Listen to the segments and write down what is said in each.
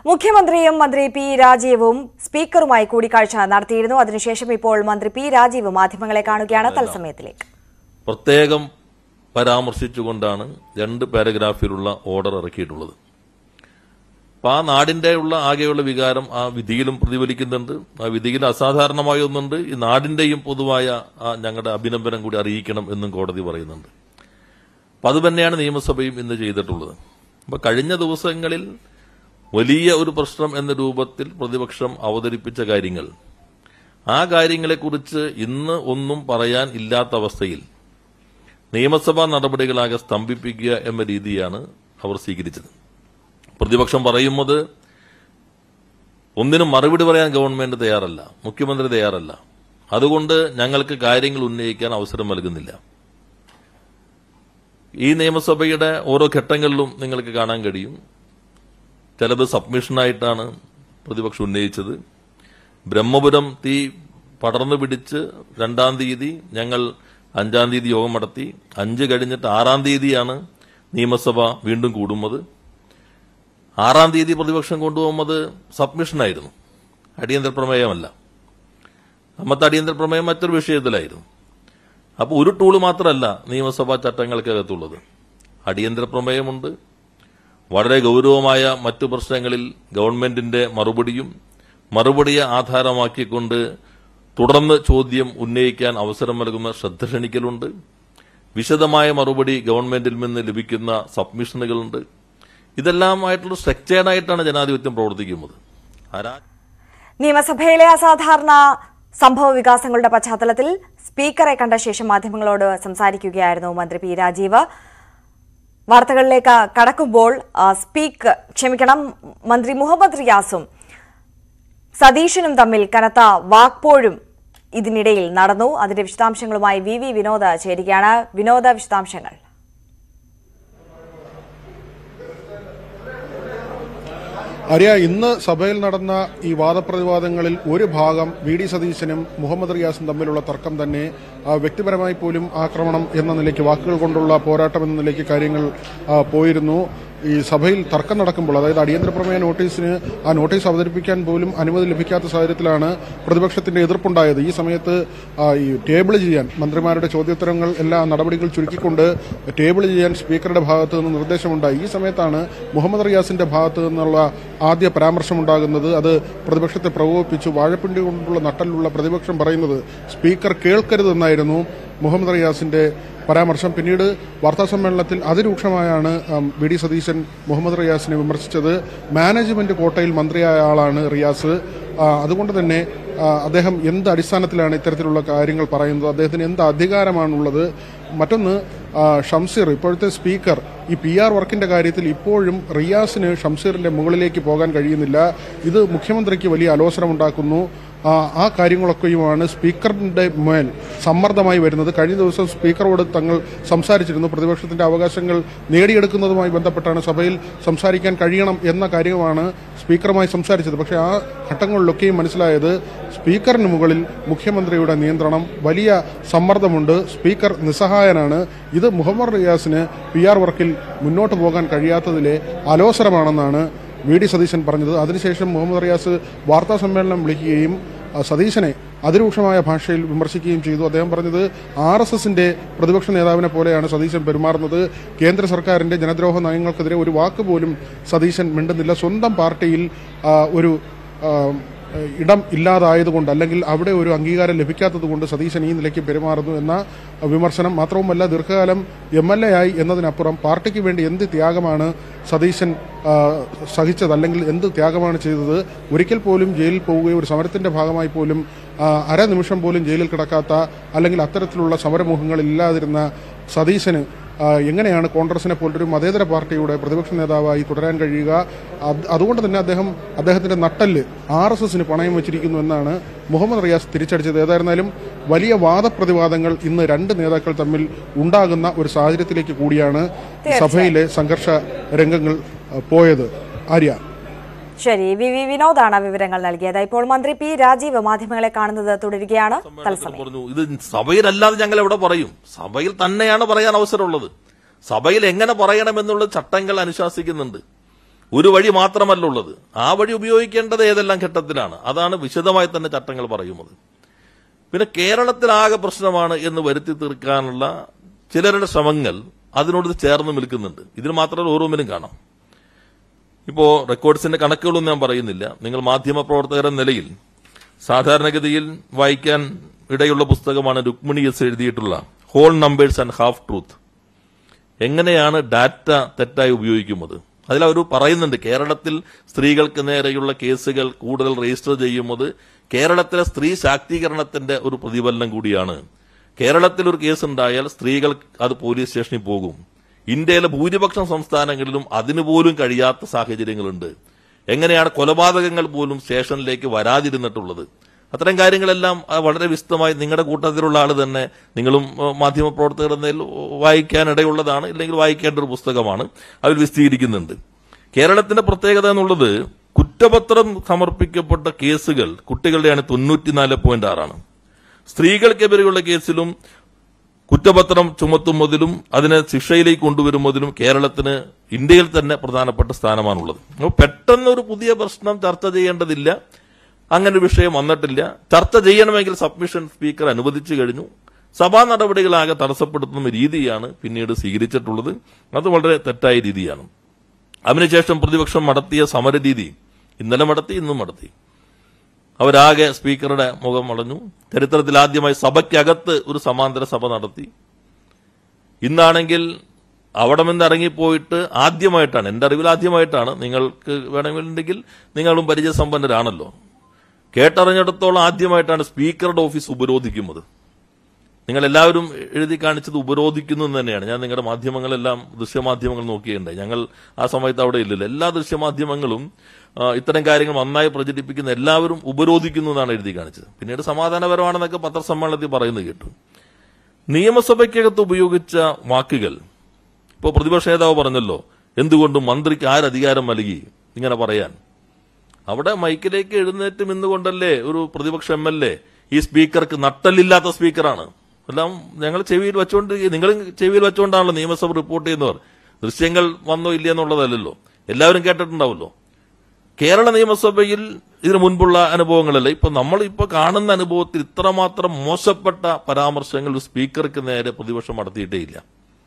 മുഖ്യമന്ത്രിയും മന്ത്രി പി രാജീവും സ്പീക്കറുമായി കൂടിക്കാഴ്ച നടത്തിയിരുന്നു അതിനുശേഷം ഇപ്പോൾ മന്ത്രി പി രാജീവ് മാധ്യമങ്ങളെ കാണുകയാണ് തത്സമയത്തിലേക്ക് പ്രത്യേകം പരാമർശിച്ചുകൊണ്ടാണ് രണ്ട് പാരഗ്രാഫിലുള്ള ഓർഡർ ഇറക്കിയിട്ടുള്ളത് അപ്പൊ ആ നാടിന്റെ ഉള്ള ആകെയുള്ള വികാരം ആ വിധിയിലും പ്രതിഫലിക്കുന്നുണ്ട് ആ വിധിയിൽ അസാധാരണമായ ഒന്നുണ്ട് ഈ നാടിന്റെയും പൊതുവായ ആ ഞങ്ങളുടെ അഭിനന്ദനം കൂടി അറിയിക്കണം എന്നും കോടതി പറയുന്നുണ്ട് അപ്പൊ അത് തന്നെയാണ് നിയമസഭയും ഇന്ന് ചെയ്തിട്ടുള്ളത് അപ്പൊ കഴിഞ്ഞ ദിവസങ്ങളിൽ വലിയ ഒരു പ്രശ്നം എന്ന രൂപത്തിൽ പ്രതിപക്ഷം അവതരിപ്പിച്ച കാര്യങ്ങൾ ആ കാര്യങ്ങളെക്കുറിച്ച് ഇന്ന് ഒന്നും പറയാൻ ഇല്ലാത്ത അവസ്ഥയിൽ നിയമസഭാ നടപടികളാകെ സ്തംഭിപ്പിക്കുക എന്ന രീതിയാണ് അവർ സ്വീകരിച്ചത് പ്രതിപക്ഷം പറയുന്നത് ഒന്നിനും മറുപടി പറയാൻ ഗവൺമെന്റ് തയ്യാറല്ല മുഖ്യമന്ത്രി തയ്യാറല്ല അതുകൊണ്ട് ഞങ്ങൾക്ക് കാര്യങ്ങൾ ഉന്നയിക്കാൻ അവസരം നൽകുന്നില്ല ഈ നിയമസഭയുടെ ഓരോ ഘട്ടങ്ങളിലും നിങ്ങൾക്ക് കാണാൻ കഴിയും ചിലത് സബ്മിഷനായിട്ടാണ് പ്രതിപക്ഷം ഉന്നയിച്ചത് ബ്രഹ്മപുരം തീ പടർന്നു പിടിച്ച് രണ്ടാം തീയതി ഞങ്ങൾ അഞ്ചാം തീയതി യോഗം നടത്തി അഞ്ച് കഴിഞ്ഞിട്ട് ആറാം തീയതിയാണ് നിയമസഭ വീണ്ടും കൂടുന്നത് ആറാം തീയതി പ്രതിപക്ഷം കൊണ്ടുപോകുന്നത് സബ്മിഷനായിരുന്നു അടിയന്തര പ്രമേയമല്ല അമ്മത്തെ അടിയന്തര പ്രമേയം മറ്റൊരു വിഷയത്തിലായിരുന്നു അപ്പോൾ ഒരു ടൂള് മാത്രമല്ല നിയമസഭാ ചട്ടങ്ങൾക്കകത്തുള്ളത് അടിയന്തര പ്രമേയമുണ്ട് വളരെ ഗൗരവമായ മറ്റു പ്രശ്നങ്ങളിൽ ഗവൺമെന്റിന്റെ മറുപടിയും മറുപടിയെ ആധാരമാക്കിക്കൊണ്ട് തുടർന്ന് ചോദ്യം ഉന്നയിക്കാൻ അവസരം നൽകുന്ന ശ്രദ്ധ ക്ഷണിക്കലുണ്ട് വിശദമായ മറുപടി ഗവൺമെന്റിൽ നിന്ന് ലഭിക്കുന്ന സബ്മിഷനുകളുണ്ട് ഇതെല്ലാമായിട്ടുള്ള സ്ട്രക്ചേർഡായിട്ടാണ് ജനാധിപത്യം പ്രവർത്തിക്കുന്നത് ആരാ നിയമസഭയിലെ അസാധാരണ സംഭവ വികാസങ്ങളുടെ പശ്ചാത്തലത്തിൽ സ്പീക്കറെ കണ്ട ശേഷം മാധ്യമങ്ങളോട് സംസാരിക്കുകയായിരുന്നു മന്ത്രി പി രാജീവ് വാർത്തകളിലേക്ക് കടക്കുമ്പോൾ ആ, സ്പീക്കർ ക്ഷമിക്കണം മന്ത്രി മുഹമ്മദ് റിയാസും സതീശനും തമ്മിൽ കനത്ത വാക്പോഴും ഇതിനിടയിൽ നടന്നു അതിന്റെ വിശദാംശങ്ങളുമായി വി വി വിനോദ ചേരുകയാണ് വിനോദ വിശദാംശങ്ങൾ അറിയ ഇന്ന് സഭയിൽ നടന്ന ഈ വാദപ്രതിവാദങ്ങളിൽ ഒരു ഭാഗം വി ഡി സതീശനും മുഹമ്മദ് റിയാസും തമ്മിലുള്ള തർക്കം തന്നെ ആ, വ്യക്തിപരമായി പോലും ആക്രമണം എന്ന നിലയ്ക്ക് വാക്കുകൾ കൊണ്ടുള്ള പോരാട്ടം എന്ന നിലയ്ക്ക് കാര്യങ്ങൾ ആ, പോയിരുന്നു ഈ സഭയിൽ തർക്കം നടക്കുമ്പോൾ അതായത് അടിയന്തര പ്രമേയ നോട്ടീസിന് ആ നോട്ടീസ് അവതരിപ്പിക്കാൻ പോലും അനുമതി ലഭിക്കാത്ത സാഹചര്യത്തിലാണ് പ്രതിപക്ഷത്തിന്റെ എതിർപ്പുണ്ടായത് ഈ സമയത്ത് ആ, ഈ ടേബിൾ ചെയ്യാൻ മന്ത്രിമാരുടെ ചോദ്യോത്തരങ്ങൾ എല്ലാ നടപടികൾ ചുരുക്കിക്കൊണ്ട് ടേബിൾ ചെയ്യാൻ സ്പീക്കറുടെ ഭാഗത്ത് നിന്ന് നിർദ്ദേശമുണ്ടായി ഈ സമയത്താണ് മുഹമ്മദ് റിയാസിന്റെ ഭാഗത്ത് നിന്നുള്ള ആദ്യ പരാമർശമുണ്ടാകുന്നത് അത് പ്രതിപക്ഷത്തെ പ്രകോപിപ്പിച്ചു വാഴപ്പിണ്ടി കൊണ്ടുള്ള നട്ടലുള്ള പ്രതിപക്ഷം പറയുന്നത് സ്പീക്കർ കേൾക്കരുതെന്നായിരുന്നു മുഹമ്മദ് റിയാസിന്റെ പരാമർശം പിന്നീട് വാർത്താസമ്മേളനത്തിൽ അതിരൂക്ഷമായാണ് ഉം, വി ഡി സതീശൻ മുഹമ്മദ് റിയാസിനെ വിമർശിച്ചത് മാനേജ്മെന്റ് കോട്ടയിൽ മന്ത്രിയായ ആളാണ് റിയാസ് ആ, അതുകൊണ്ട് തന്നെ ആ, അദ്ദേഹം എന്ത് അടിസ്ഥാനത്തിലാണ് ഇത്തരത്തിലുള്ള കാര്യങ്ങൾ പറയുന്നത് അദ്ദേഹത്തിന് എന്ത് അധികാരമാണുള്ളത് മറ്റൊന്ന് ആ, ഷംസീർ ഇപ്പോഴത്തെ സ്പീക്കർ ഈ പി ആർ വർക്കിന്റെ കാര്യത്തിൽ ഇപ്പോഴും റിയാസിന് ഷംസീറിന്റെ മുകളിലേക്ക് പോകാൻ കഴിയുന്നില്ല ഇത് മുഖ്യമന്ത്രിക്ക് വലിയ അലോസരമുണ്ടാക്കുന്നു ആ, ആ കാര്യങ്ങളൊക്കെയുമാണ് സ്പീക്കറിന്റെ മേൽ സമ്മർദ്ദമായി വരുന്നത് കഴിഞ്ഞ ദിവസം സ്പീക്കറോട് തങ്ങൾ സംസാരിച്ചിരുന്നു പ്രതിപക്ഷത്തിന്റെ അവകാശങ്ങൾ നേടിയെടുക്കുന്നതുമായി ബന്ധപ്പെട്ടാണ് സഭയിൽ സംസാരിക്കാൻ കഴിയണം എന്ന കാര്യമാണ് സ്പീക്കറുമായി സംസാരിച്ചത് പക്ഷേ ആ ഘട്ടങ്ങളിലൊക്കെയും മനസ്സിലായത് സ്പീക്കറിന് മുകളിൽ മുഖ്യമന്ത്രിയുടെ നിയന്ത്രണം വലിയ സമ്മർദ്ദമുണ്ട് സ്പീക്കർ നിസ്സഹായനാണ് ഇത് മുഹമ്മദ് റിയാസിന് പി ആർ വർക്കിൽ മുന്നോട്ട് പോകാൻ കഴിയാത്തതിലെ അലോസരമാണെന്നാണ് വി ഡി സതീശൻ പറഞ്ഞത് അതിനുശേഷം മുഹമ്മദ് റിയാസ് വാർത്താ സമ്മേളനം വിളിക്കുകയും ആ, സതീശനെ അതിരൂക്ഷമായ ഭാഷയിൽ വിമർശിക്കുകയും ചെയ്തു അദ്ദേഹം പറഞ്ഞത് ആർ എസ് എസിന്റെ പ്രതിപക്ഷ നേതാവിനെ പോലെയാണ് സതീശൻ പെരുമാറുന്നത് കേന്ദ്ര സർക്കാരിന്റെ ജനദ്രോഹ നയങ്ങൾക്കെതിരെ ഒരു വാക്ക് പോലും സതീശൻ മിണ്ടുന്നില്ല സ്വന്തം പാർട്ടിയിൽ ആ, ഒരു ആ, ഇടം ഇല്ലാതായതുകൊണ്ട് അല്ലെങ്കിൽ അവിടെ ഒരു അംഗീകാരം ലഭിക്കാത്തതുകൊണ്ട് സതീശൻ ഈ നിലയ്ക്ക് പെരുമാറുന്നു എന്ന വിമർശനം മാത്രവുമല്ല ദീർഘകാലം എം എൽ എ ആയി എന്നതിനപ്പുറം പാർട്ടിക്ക് വേണ്ടി എന്ത് ത്യാഗമാണ് സതീശൻ ആ, സഹിച്ചത് അല്ലെങ്കിൽ എന്ത് ത്യാഗമാണ് ചെയ്തത് ഒരിക്കൽ പോലും ജയിലിൽ പോവുകയോ ഒരു സമരത്തിന്റെ ഭാഗമായി പോലും ആ, അരനിമിഷം പോലും ജയിലിൽ കിടക്കാത്ത അല്ലെങ്കിൽ അത്തരത്തിലുള്ള സമരമുഖങ്ങൾ ഇല്ലാതിരുന്ന സതീശന് ആ, എങ്ങനെയാണ് കോൺഗ്രസിനെ പോലൊരു മതേതര പാർട്ടിയുടെ പ്രതിപക്ഷ നേതാവായി തുടരാൻ കഴിയുക അത് അതുകൊണ്ട് തന്നെ അദ്ദേഹം അദ്ദേഹത്തിന്റെ നട്ടല് ആർ എസ് എസിന് പണയം വെച്ചിരിക്കുന്നു എന്നാണ് മുഹമ്മദ് റിയാസ് തിരിച്ചടിച്ചത് ഏതായിരുന്നാലും വലിയ വാദപ്രതിവാദങ്ങൾ ഇന്ന് രണ്ട് നേതാക്കൾ തമ്മിൽ ഉണ്ടാകുന്ന ഒരു സാഹചര്യത്തിലേക്ക് കൂടിയാണ് സഭയിലെ സംഘർഷ രംഗങ്ങൾ ആ, പോയത് ആര്യ ശരി വി വി വിനോദാണ് വിവരങ്ങൾ നൽകിയത് ഇപ്പോൾ മന്ത്രി പി രാജീവ് മാധ്യമങ്ങളെ കാണുന്നത് തുടരുകയാണ് തത്സമയം പറഞ്ഞു ഇത് സഭയിലല്ലാതെ ഞങ്ങൾ എവിടെ പറയും സഭയിൽ തന്നെയാണ് പറയാൻ അവസരമുള്ളത് സഭയിൽ എങ്ങനെ പറയണമെന്നുള്ള ചട്ടങ്ങൾ അനുശാസിക്കുന്നുണ്ട് ഒരു വഴി മാത്രമല്ല ഉള്ളത് ആ വഴി ഉപയോഗിക്കേണ്ടത് ഏതെല്ലാം ഘട്ടത്തിലാണ് അതാണ് വിശദമായി തന്നെ ചട്ടങ്ങൾ പറയുന്നത് പിന്നെ കേരളത്തിലാകെ പ്രശ്നമാണ് എന്ന് വരുത്തി തീർക്കാനുള്ള ചിലരുടെ ശ്രമങ്ങൾ അതിനോട് ചേർന്ന് നിൽക്കുന്നുണ്ട് ഇതിന് മാത്രമല്ല ഓരോന്നിനും കാണാം ഇപ്പോ റെക്കോർഡ്സിന്റെ കണക്കുകളൊന്നും ഞാൻ പറയുന്നില്ല നിങ്ങൾ മാധ്യമ പ്രവർത്തകർ എന്ന നിലയിൽ സാധാരണഗതിയിൽ വായിക്കാൻ ഇടയുള്ള പുസ്തകമാണ് രുക്മിണി എസ് എഴുതിയിട്ടുള്ള whole numbers and half truth എങ്ങനെയാണ് ഡാറ്റ തെറ്റായി ഉപയോഗിക്കുന്നത് അതിൽ അവർ പറയുന്നുണ്ട് കേരളത്തിൽ സ്ത്രീകൾക്ക് നേരെയുള്ള കേസുകൾ കൂടുതൽ രജിസ്റ്റർ ചെയ്യുന്നത് കേരളത്തിലെ സ്ത്രീ ശാക്തീകരണത്തിന്റെ ഒരു പ്രതിഫലനം കൂടിയാണ് കേരളത്തിൽ ഒരു കേസ് ഉണ്ടായാൽ സ്ത്രീകൾ അത് പോലീസ് സ്റ്റേഷനിൽ പോകും ഇന്ത്യയിലെ ഭൂരിപക്ഷം സംസ്ഥാനങ്ങളിലും അതിനു പോലും കഴിയാത്ത സാഹചര്യങ്ങളുണ്ട് എങ്ങനെയാണ് കൊലപാതകങ്ങൾ പോലും സ്റ്റേഷനിലേക്ക് വരാതിരുന്നിട്ടുള്ളത് അത്തരം കാര്യങ്ങളെല്ലാം ആ, വളരെ വിശദമായി നിങ്ങളുടെ കൂട്ടത്തിലുള്ള ആൾ തന്നെ നിങ്ങളും ഏഹ്, മാധ്യമപ്രവർത്തകർ എന്നതിൽ വായിക്കാനിടയുള്ളതാണ് ഇല്ലെങ്കിൽ വായിക്കേണ്ട ഒരു പുസ്തകമാണ് അതിൽ വിശദീകരിക്കുന്നുണ്ട് കേരളത്തിന്റെ പ്രത്യേകത എന്നുള്ളത് കുറ്റപത്രം സമർപ്പിക്കപ്പെട്ട കേസുകൾ കുട്ടികളുടെയാണ് തൊണ്ണൂറ്റിനാല് പോയിന്റ് ആറാണ് സ്ത്രീകൾക്കെതിരെയുള്ള കേസിലും കുറ്റപത്രം ചുമത്തുന്നതിലും അതിനെ ശിക്ഷയിലേക്ക് കൊണ്ടുവരുന്നതിലും കേരളത്തിന് ഇന്ത്യയിൽ തന്നെ പ്രധാനപ്പെട്ട സ്ഥാനമാണുള്ളത് അപ്പോൾ പെട്ടെന്ന് ഒരു പുതിയ പ്രശ്നം ചർച്ച ചെയ്യേണ്ടതില്ല അങ്ങനെ ഒരു വിഷയം വന്നിട്ടില്ല ചർച്ച ചെയ്യണമെങ്കിൽ സബ്മിഷൻ സ്പീക്കർ അനുവദിച്ചു കഴിഞ്ഞു സഭാ നടപടികളാകെ തടസ്സപ്പെടുത്തുന്ന രീതിയാണ് പിന്നീട് സ്വീകരിച്ചിട്ടുള്ളത് അത് വളരെ തെറ്റായ രീതിയാണ് അതിനുശേഷം പ്രതിപക്ഷം നടത്തിയ സമരരീതി ഇന്നലെ നടത്തി ഇന്നും നടത്തി അവരാകെ സ്പീക്കറുടെ മുഖം വളഞ്ഞു ചരിത്രത്തിൽ ആദ്യമായി സഭയ്ക്കകത്ത് ഒരു സമാന്തര സഭ നടത്തി ഇന്നാണെങ്കിൽ അവിടെ നിന്ന് ഇറങ്ങിപ്പോയിട്ട് ആദ്യമായിട്ടാണ് എന്റെ അറിവിൽ ആദ്യമായിട്ടാണ് നിങ്ങൾക്ക് വേണമെന്നുണ്ടെങ്കിൽ നിങ്ങളും പരിചയസമ്പന്നരാണല്ലോ കേട്ടറിഞ്ഞിടത്തോളം ആദ്യമായിട്ടാണ് സ്പീക്കറുടെ ഓഫീസ് ഉപരോധിക്കുന്നത് നിങ്ങൾ എല്ലാവരും എഴുതി കാണിച്ചത് ഉപരോധിക്കുന്നു എന്ന് തന്നെയാണ് ഞാൻ നിങ്ങളുടെ മാധ്യമങ്ങളെല്ലാം ദൃശ്യമാധ്യമങ്ങൾ നോക്കിയിട്ടുണ്ടായി ഞങ്ങൾ ആ സമയത്ത് അവിടെ ഇല്ലല്ലോ എല്ലാ ദൃശ്യമാധ്യമങ്ങളും ആ, ഇത്തരം കാര്യങ്ങൾ നന്നായി പ്രചരിപ്പിക്കുന്ന എല്ലാവരും ഉപരോധിക്കുന്നു എന്നാണ് എഴുതി കാണിച്ചത് പിന്നീട് സമാധാനപരമാണെന്നൊക്കെ പത്രസമ്മേളനത്തിൽ പറയുന്നത് കേട്ടു നിയമസഭയ്ക്കകത്ത് ഉപയോഗിച്ച വാക്കുകൾ ഇപ്പോൾ പ്രതിപക്ഷ നേതാവ് പറഞ്ഞല്ലോ എന്തുകൊണ്ടും മന്ത്രിക്ക് ആരധികാരം നൽകി ഇങ്ങനെ പറയാൻ അവിടെ മൈക്കിലേക്ക് എഴുന്നേറ്റ് നിന്നുകൊണ്ടല്ലേ ഒരു പ്രതിപക്ഷ എം എൽ എ ഈ സ്പീക്കർക്ക് നട്ടലില്ലാത്ത സ്പീക്കറാണ് എല്ലാം ഞങ്ങൾ ചെവിയിൽ വെച്ചുകൊണ്ട് നിങ്ങൾ ചെവിയിൽ വെച്ചുകൊണ്ടാണല്ലോ നിയമസഭ റിപ്പോർട്ട് ചെയ്യുന്നവർ ദൃശ്യങ്ങൾ വന്നോ ഇല്ല എന്നുള്ളതല്ലല്ലോ എല്ലാവരും കേട്ടിട്ടുണ്ടാവല്ലോ കേരള നിയമസഭയിൽ ഇതിനു മുൻപുള്ള അനുഭവങ്ങളല്ല ഇപ്പൊ നമ്മൾ ഇപ്പൊ കാണുന്ന അനുഭവത്തിൽ ഇത്രമാത്രം മോശപ്പെട്ട പരാമർശങ്ങൾ ഒരു സ്പീക്കർക്ക് നേരെ പ്രതിപക്ഷം നടത്തിയിട്ടേയില്ല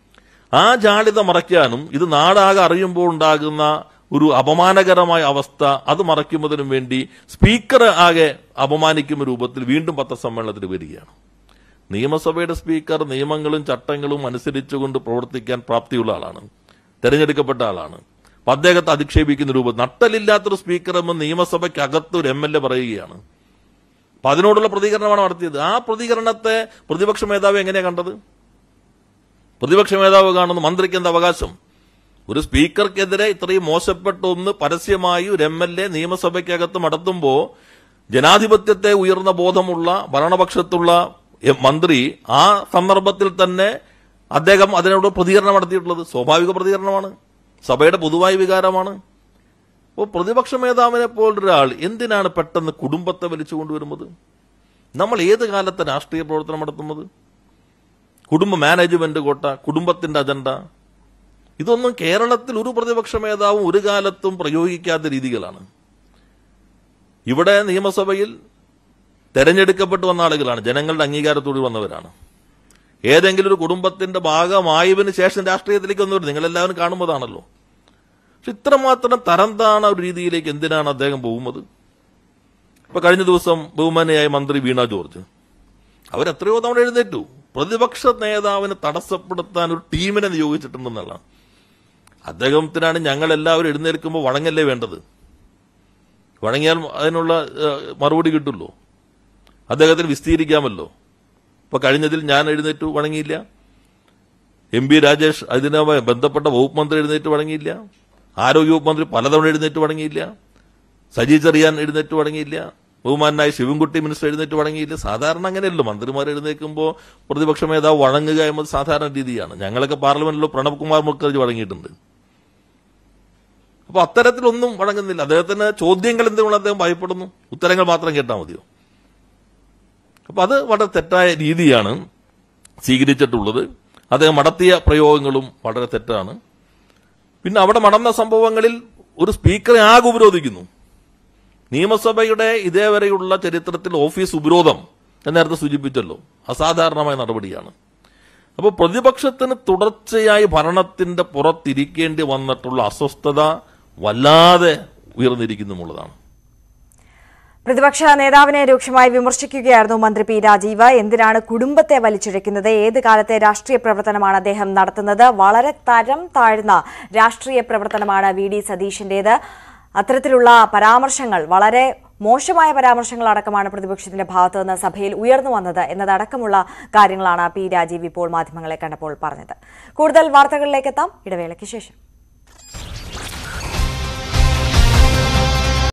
ആ ജാളിത മറയ്ക്കാനും ഇത് നാടാകെ അറിയുമ്പോൾ ഉണ്ടാകുന്ന ഒരു അപമാനകരമായ അവസ്ഥ അത് മറയ്ക്കുന്നതിനും വേണ്ടി സ്പീക്കർ ആകെ അപമാനിക്കുന്ന രൂപത്തിൽ വീണ്ടും പത്രസമ്മേളനത്തിൽ വരികയാണ് നിയമസഭയുടെ സ്പീക്കർ നിയമങ്ങളും ചട്ടങ്ങളും അനുസരിച്ചുകൊണ്ട് പ്രവർത്തിക്കാൻ പ്രാപ്തിയുള്ള ആളാണ് തെരഞ്ഞെടുക്കപ്പെട്ട ആളാണ് അപ്പൊ അദ്ദേഹത്തെ അധിക്ഷേപിക്കുന്ന രൂപം നട്ടലില്ലാത്തൊരു സ്പീക്കർ എന്ന് നിയമസഭയ്ക്കകത്ത് ഒരു എം എൽ എ പറയുകയാണ് അപ്പൊ അതിനോടുള്ള പ്രതികരണമാണ് നടത്തിയത് ആ പ്രതികരണത്തെ പ്രതിപക്ഷ മേധാവ് എങ്ങനെയാ കണ്ടത് പ്രതിപക്ഷ മേധാവ് കാണുന്നു മന്ത്രിക്ക് എന്താ അവകാശം ഒരു സ്പീക്കർക്കെതിരെ ഇത്രയും മോശപ്പെട്ട ഒന്ന് പരസ്യമായി ഒരു എം എൽ എ നിയമസഭയ്ക്കകത്ത് നടത്തുമ്പോ ജനാധിപത്യത്തെ ഉയർന്ന ബോധമുള്ള ഭരണപക്ഷത്തുള്ള എ- മന്ത്രി ആ സന്ദർഭത്തിൽ തന്നെ അദ്ദേഹം അതിനോട് പ്രതികരണം നടത്തിയിട്ടുള്ളത് സ്വാഭാവിക പ്രതികരണമാണ് സഭയുടെ പൊതുവായ വികാരമാണ് അപ്പോൾ പ്രതിപക്ഷ മേധാവിനെ പോലൊരാൾ എന്തിനാണ് പെട്ടെന്ന് കുടുംബത്തെ വലിച്ചു കൊണ്ടുവരുന്നത് നമ്മൾ ഏത് കാലത്തെ രാഷ്ട്രീയ പ്രവർത്തനം നടത്തുന്നത് കുടുംബ മാനേജ്മെന്റ് കോട്ട കുടുംബത്തിന്റെ അജണ്ട ഇതൊന്നും കേരളത്തിൽ ഒരു പ്രതിപക്ഷ മേധാവും ഒരു കാലത്തും പ്രയോഗിക്കാത്ത രീതികളാണ് ഇവിടെ നിയമസഭയിൽ തെരഞ്ഞെടുക്കപ്പെട്ടു വന്ന ആളുകളാണ് ജനങ്ങളുടെ അംഗീകാരത്തോടെ വന്നവരാണ് ഏതെങ്കിലും ഒരു കുടുംബത്തിന്റെ ഭാഗമായതിനു ശേഷം രാഷ്ട്രീയത്തിലേക്ക് വന്നവർ നിങ്ങളെല്ലാവരും കാണുന്നതാണല്ലോ പക്ഷെ ഇത്രമാത്രം തരം താണ ഒരു രീതിയിലേക്ക് എന്തിനാണ് അദ്ദേഹം പോകുന്നത് ഇപ്പൊ കഴിഞ്ഞ ദിവസം ബഹുമാനയായ മന്ത്രി വീണ ജോർജ് അവരെത്രയോ തവണ എഴുന്നേറ്റു പ്രതിപക്ഷ നേതാവിനെ തടസ്സപ്പെടുത്താൻ ഒരു ടീമിനെ നിയോഗിച്ചിട്ടുണ്ടെന്നുള്ള അദ്ദേഹത്തിനാണ് ഞങ്ങൾ എല്ലാവരും എഴുന്നേൽക്കുമ്പോൾ വഴങ്ങല്ലേ വേണ്ടത് വഴങ്ങിയാൽ അതിനുള്ള ഏഹ്, മറുപടി കിട്ടുമല്ലോ അദ്ദേഹത്തിന് വിസ്തീരിക്കാമല്ലോ ഇപ്പൊ കഴിഞ്ഞതിൽ ഞാൻ എഴുന്നേറ്റ് വഴങ്ങിയില്ല എം പി രാജേഷ് അതിനുമായി ബന്ധപ്പെട്ട വകുപ്പ് മന്ത്രി എഴുന്നേറ്റ് വഴങ്ങിയില്ല ആരോഗ്യ വകുപ്പ് മന്ത്രി പലതവണ എഴുന്നേറ്റ് വഴങ്ങിയില്ല സജി ചെറിയാൻ എഴുന്നേറ്റ് വഴങ്ങിയില്ല ബഹുമാനായ ശിവൻകുട്ടി മിനിസ്റ്റർ എഴുന്നേറ്റ് വഴങ്ങിയില്ല സാധാരണ അങ്ങനെയല്ലോ മന്ത്രിമാർ എഴുന്നേൽക്കുമ്പോൾ പ്രതിപക്ഷ മേധാവ് വഴങ്ങുക എന്നത് സാധാരണ രീതിയാണ് ഞങ്ങളൊക്കെ പാർലമെന്റിൽ പ്രണബ് കുമാർ മുഖർജി വഴങ്ങിയിട്ടുണ്ട് അപ്പൊ അത്തരത്തിലൊന്നും വഴങ്ങുന്നില്ല അദ്ദേഹത്തിന് ചോദ്യങ്ങൾ എന്തിനുള്ള അദ്ദേഹം ഭയപ്പെടുന്നു ഉത്തരങ്ങൾ മാത്രം കേട്ടാൽ മതിയോ അപ്പൊ അത് വളരെ തെറ്റായ രീതിയാണ് സ്വീകരിച്ചിട്ടുള്ളത് അദ്ദേഹം നടത്തിയ പ്രയോഗങ്ങളും വളരെ തെറ്റാണ് പിന്നെ അവിടെ നടന്ന സംഭവങ്ങളിൽ ഒരു സ്പീക്കറെ ആകെ ഉപരോധിക്കുന്നു നിയമസഭയുടെ ഇതേവരെയുള്ള ചരിത്രത്തിൽ ഓഫീസ് ഉപരോധം ഞാൻ നേരത്തെ സൂചിപ്പിച്ചല്ലോ അസാധാരണമായ നടപടിയാണ് അപ്പോൾ പ്രതിപക്ഷത്തിന് തുടർച്ചയായി ഭരണത്തിന്റെ പുറത്തിരിക്കേണ്ടി വന്നിട്ടുള്ള അസ്വസ്ഥത വല്ലാതെ ഉയർന്നിരിക്കുന്നുമുള്ളതാണ് പ്രതിപക്ഷ നേതാവിനെ രൂക്ഷമായി വിമർശിക്കുകയായിരുന്നു മന്ത്രി പി രാജീവ് എന്തിനാണ് കുടുംബത്തെ വലിച്ചിഴക്കുന്നത് ഏത് കാലത്തെ രാഷ്ട്രീയ പ്രവർത്തനമാണ് അദ്ദേഹം നടത്തുന്നത് വളരെ തരം താഴ്ന്ന രാഷ്ട്രീയ പ്രവർത്തനമാണ് വി ഡി സതീഷിന്റേത് അത്തരത്തിലുള്ള പരാമർശങ്ങൾ വളരെ മോശമായ പരാമർശങ്ങൾ അടക്കമാണ് പ്രതിപക്ഷത്തിന്റെ ഭാഗത്തു നിന്ന് സഭയിൽ ഉയർന്നു വന്നത് എന്നതടക്കമുള്ള കാര്യങ്ങളാണ് പി രാജീവ് ഇപ്പോൾ മാധ്യമങ്ങളെ കണ്ടപ്പോൾ പറഞ്ഞത് കൂടുതൽ വാർത്തകളിലേക്ക് എത്താം ഇടവേളയ്ക്ക് ശേഷം